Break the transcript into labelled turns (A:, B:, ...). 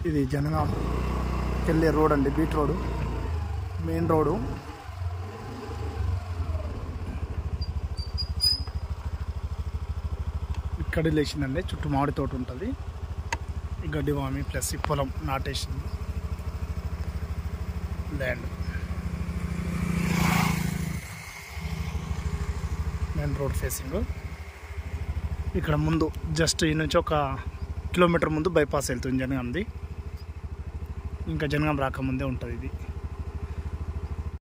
A: ఇది జనగాం వెళ్ళే రోడ్ అండి బీట్ రోడ్ మెయిన్ రోడ్ ఇక్కడ లేచిందండి చుట్టూ మామిడి తోట ఉంటుంది ఈ గడ్డి వామి ప్లస్ ఈ పొలం నాటేసింది ల్యాండ్ మెయిన్ రోడ్ ఫేసింగ్ ఇక్కడ ముందు జస్ట్ ఈ నుంచి ఒక కిలోమీటర్ ముందు బైపాస్ వెళ్తుంది జనగాంది ఇంకా జనగాం రాకముందే ఉంటుంది ఇది